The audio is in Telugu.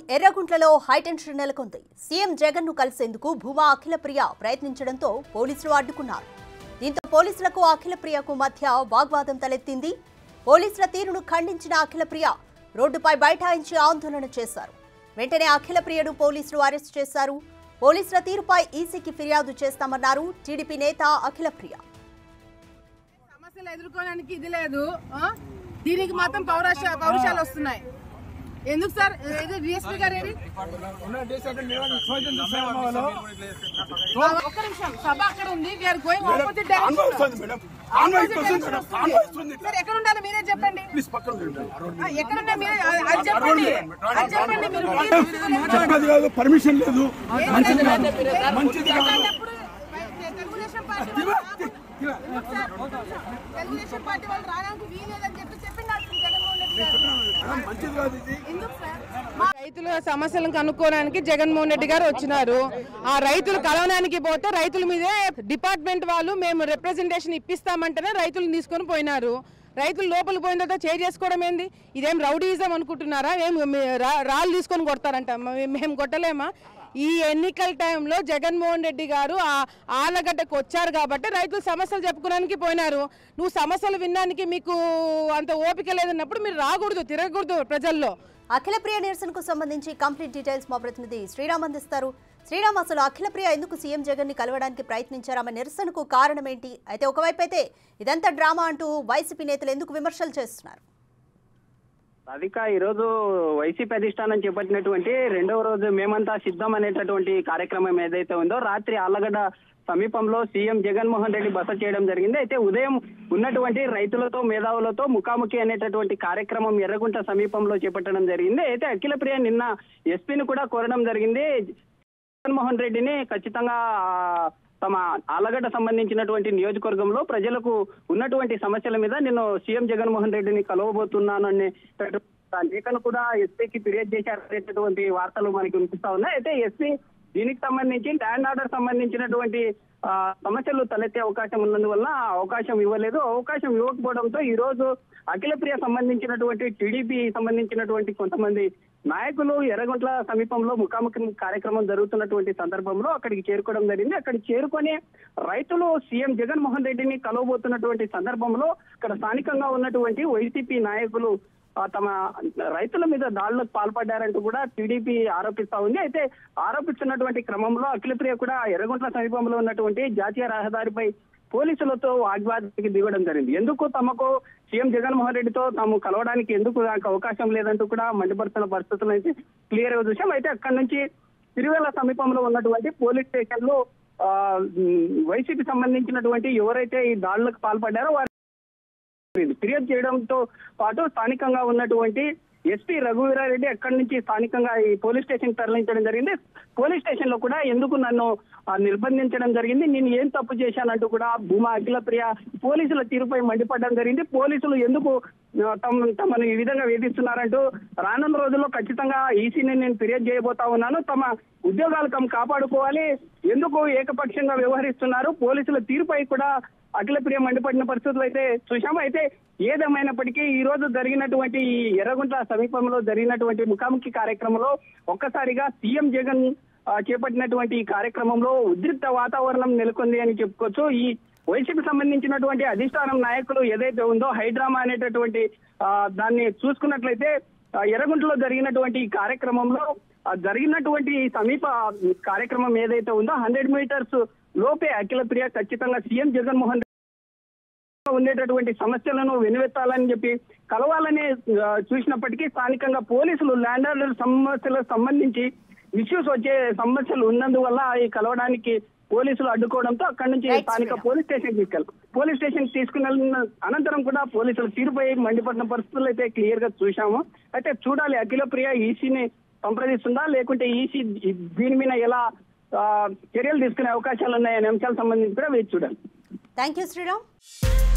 ఎర్రగుంట్లలో హైటెన్షన్ నెలకొంది సీఎం జగన్ ను కలిసేందుకు భూమా అఖిలప్రియ ప్రయత్నించడంతో పోలీసులు అడ్డుకున్నారు దీంతో పోలీసులకు అఖిలప్రియకు మధ్య వాగ్వాదం తలెత్తింది పోలీసుల తీరును ఖండించిన అఖిలప్రియ రోడ్డుపై బైఠాయించి ఆందోళన చేశారు వెంటనే అఖిలప్రియను పోలీసులు అరెస్ట్ చేశారు పోలీసుల తీరుపై ఈసీకి ఫిర్యాదు చేస్తామన్నారు టీడీపీ నేత అఖిలప్రియ సమస్యలు ఎదుర్కోవడానికి ఇది లేదు ఆ? దీనికి మాత్రం పౌరుష పౌరుషాలు వస్తున్నాయి ఎందుకు సార్ ఇది డిఎస్పీ గారు ఏది? ఒక్క నిమిషం సభ అక్కడ ఉంది we are going opposite direction sir ఎక్కడ ఉండాలి మీరే చెప్పండి ఆ, ఎక్కడ ఉండాలి మీరే అది- అది చెప్పండి అది చెప్పండి మీరు చెప్పేది కాదు పర్మిషన్ లేదు మంచిది కాదు మంచిది మంచిది కాదు తెలుగుదేశం పార్టీ వాళ్ళు ఎందుకు సార్? తెలుగుదేశం పార్టీ వాళ్ళు రావడానికి వీలేదని చెప్పి చెప్పింది జగన్మోహన్ రెడ్డి గారు మంచిది కాదు ఇది ఎందుకు సార్? మా రైతుల సమస్యలను కనుక్కోవడానికి జగన్మోహన్ రెడ్డి గారు వచ్చినారు ఆ రైతులు కలవడానికి పోతే రైతుల మీదే డిపార్ట్మెంట్ వాళ్ళు మేము రిప్రజెంటేషన్ ఇప్పిస్తామంటేనే రైతులు తీసుకొని పోయినారు రైతులు లోపల పోయిన తర్వాత చేంజ్ చేసుకోవడం ఏంది ఇదేం రౌడీజం అనుకుంటున్నారా ఏం మీ- రా- రాళ్ళు తీసుకొని కొడతారంట మే- మేము కొట్టలేమా ఈ ఎన్నికల టైంలో జగన్మోహన్ రెడ్డి గారు ఆ ఆలగడ్డకు వచ్చారు కాబట్టి రైతులు సమస్యలు చెప్పుకోవడానికి పోయినారు నువ్వు సమస్యలు వినడానికి మీకు అంత ఓపిక లేదన్నప్పుడు మీరు రాకూడదు తిరగకూడదు ప్రజల్లో అఖిలప్రియ నిరసనకు సంబంధించి కంప్లీట్ డీటెయిల్స్ మా ప్రతినిధి శ్రీరామ్ అందిస్తారు శ్రీరామ్ అసలు అఖిలప్రియ ఎందుకు సీఎం జగన్ ని కలవడానికి ప్రయత్నించారు ఆమె నిరసనకు కారణం ఏంటి అయితే ఒకవైపు అయితే ఇదంతా డ్రామా అంటూ వైసీపీ నేతలు ఎందుకు విమర్శలు చేస్తున్నారు రాధిక ఈరోజు వైసీపీ అధిష్టానం చేపట్టినటువంటి రెండవ రోజు మేమంతా సిద్ధం అనేటటువంటి కార్యక్రమం ఏదైతే ఉందో రాత్రి ఆళ్లగడ్డ సమీపంలో సీఎం జగన్మోహన్ రెడ్డి బస చేయడం జరిగింది అయితే ఉదయం ఉన్నటువంటి రైతులతో మేధావులతో ముఖాముఖి అనేటటువంటి కార్యక్రమం ఎర్రగుంట సమీపంలో చేపట్టడం జరిగింది అయితే అఖిలప్రియ నిన్న ఎస్పీని కూడా కోరడం జరిగింది జగన్మోహన్ రెడ్డిని ఖచ్చితంగా ఆ, తమ ఆలగడ్డ సంబంధించినటువంటి నియోజకవర్గంలో ప్రజలకు ఉన్నటువంటి సమస్యల మీద నేను సీఎం జగన్మోహన్ రెడ్డిని కలవబోతున్నాను అనేటటువంటి లేఖను కూడా ఎస్పీకి ఫిర్యాదు చేశారు అనేటటువంటి వార్తలు మనకి వినిపిస్తా ఉన్నాయి అయితే ఎస్పీ దీనికి సంబంధించి ల్యాండ్ ఆర్డర్ సంబంధించినటువంటి ఆ, సమస్యలు తలెత్తే అవకాశం ఉన్నందువల్ల ఆ అవకాశం ఇవ్వలేదు అవకాశం ఇవ్వకపోవడంతో ఈ రోజు అఖిలప్రియ సంబంధించినటువంటి టీడీపీ సంబంధించినటువంటి కొంతమంది నాయకులు ఎర్రగుంట్ల సమీపంలో ముఖాముఖి కార్యక్రమం జరుగుతున్నటువంటి సందర్భంలో అక్కడికి చేరుకోవడం జరిగింది అక్కడికి చేరుకొని రైతులు సీఎం జగన్మోహన్ రెడ్డిని కలవబోతున్నటువంటి సందర్భంలో అక్కడ స్థానికంగా ఉన్నటువంటి వైసీపీ నాయకులు ఆ, తమ రైతుల మీద దాడులకు పాల్పడ్డారంటూ కూడా టీడీపీ ఆరోపిస్తా ఉంది అయితే ఆరోపిస్తున్నటువంటి క్రమంలో అఖిలప్రియ కూడా ఎర్రగుంట్ల సమీపంలో ఉన్నటువంటి జాతీయ రహదారిపై పోలీసులతో వాగ్వాదానికి దిగడం జరిగింది ఎందుకు తమకు సీఎం జగన్మోహన్ రెడ్డితో తాము కలవడానికి ఎందుకు నాకు అవకాశం లేదంటూ కూడా మండిపడుతున్న పరిస్థితులు అయితే క్లియర్ గా చూసాం అయితే అక్కడి నుంచి తిరువేల సమీపంలో ఉన్నటువంటి పోలీస్ స్టేషన్ లో వైసీపీ సంబంధించినటువంటి ఎవరైతే ఈ దాడులకు పాల్పడ్డారో వారి ఫిర్యాదు చేయడంతో పాటు స్థానికంగా ఉన్నటువంటి ఎస్పీ రఘువీరారెడ్డి అక్కడి నుంచి స్థానికంగా ఈ పోలీస్ స్టేషన్ తరలించడం జరిగింది పోలీస్ స్టేషన్ లో కూడా ఎందుకు నన్ను ఆ, నిర్బంధించడం జరిగింది నేను ఏం తప్పు చేశానంటూ కూడా భూమా అఖిలప్రియ పోలీసుల తీరుపై మండిపడడం జరిగింది పోలీసులు ఎందుకు ఆ, తమ తమను ఈ విధంగా వేధిస్తున్నారంటూ రానున్న రోజుల్లో ఖచ్చితంగా ఈసీని నేను ఫిర్యాదు చేయబోతా ఉన్నాను తమ ఉద్యోగాలు తమ కాపాడుకోవాలి ఎందుకు ఏకపక్షంగా వ్యవహరిస్తున్నారు పోలీసుల తీరుపై కూడా అఖిలప్రియ మండిపడిన పరిస్థితులు అయితే చూశాము అయితే ఏదేమైనప్పటికీ ఈ రోజు జరిగినటువంటి ఈ ఎర్రగుంట్ల సమీపంలో జరిగినటువంటి ముఖాముఖి కార్యక్రమంలో ఒక్కసారిగా సీఎం జగన్ ఆ, చేపట్టినటువంటి ఈ కార్యక్రమంలో ఉద్రిక్త వాతావరణం నెలకొంది అని చెప్పుకోవచ్చు ఈ వైసీపీ సంబంధించినటువంటి అధిష్టానం నాయకులు ఏదైతే ఉందో హైడ్రామా అనేటటువంటి ఆ, దాన్ని చూసుకున్నట్లయితే ఆ, ఎర్రగుంటలో జరిగినటువంటి ఈ కార్యక్రమంలో ఆ, జరిగినటువంటి ఈ సమీప కార్యక్రమం ఏదైతే ఉందో హండ్రెడ్ మీటర్స్ లోపే అఖిల ప్రియ ఖచ్చితంగా సీఎం జగన్మోహన్ రెడ్డి ఉండేటటువంటి సమస్యలను వెనువెత్తాలని చెప్పి కలవాలని ఆ, చూసినప్పటికీ స్థానికంగా పోలీసులు ల్యాండ్ ఆర్డర్ సమస్యలకు సంబంధించి ఇష్యూస్ వచ్చే సమస్యలు ఉన్నందువల్ల ఈ కలవడానికి పోలీసులు అడ్డుకోవడంతో అక్కడి నుంచి Right, స్థానిక శ్రీరామ్. పోలీస్ స్టేషన్ తీసుకెళ్ళారు పోలీస్ స్టేషన్ తీసుకుని వెళ్ళిన అనంతరం కూడా పోలీసులు తీరుపై మండిపడిన పరిస్థితులు అయితే క్లియర్ గా చూశాము అయితే చూడాలి అఖిల ప్రియ ఈసీని సంప్రదిస్తుందా లేకుంటే ఈసీ దీని మీద ఎలా ఆ, చర్యలు తీసుకునే అవకాశాలు ఉన్నాయనే అంశాలకు సంబంధించి కూడా వేచి చూడాలి థ్యాంక్ యూ శ్రీరామ్